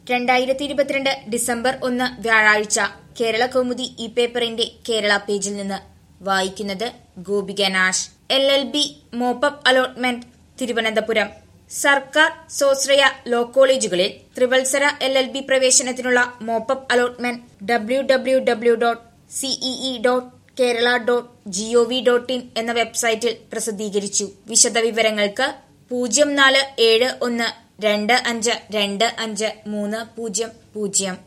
രണ്ടായിരത്തി ഇരുപത്തിരണ്ട് ഡിസംബർ ഒന്ന് വ്യാഴാഴ്ച കേരള കൗമുദി ഇ പേപ്പറിന്റെ കേരള പേജിൽ നിന്ന് വായിക്കുന്നത് Gopika Nash L L B mop up allotment Thiruvananthapuram സർക്കാർ സ്വാശ്രയ ലോ കോളേജുകളിൽ ത്രിവത്സര എൽ എൽ ബി പ്രവേശനത്തിനുള്ള mop up allotment W W W dot CEE dot Kerala dot gov dot in എന്ന വെബ്സൈറ്റിൽ പ്രസിദ്ധീകരിച്ചു വിശദവിവരങ്ങൾക്ക് പൂജ്യം നാല് ഏഴ് ഒന്ന് രണ്ട് അഞ്ച് രണ്ട് അഞ്ച് മൂന്ന് പൂജ്യം പൂജ്യം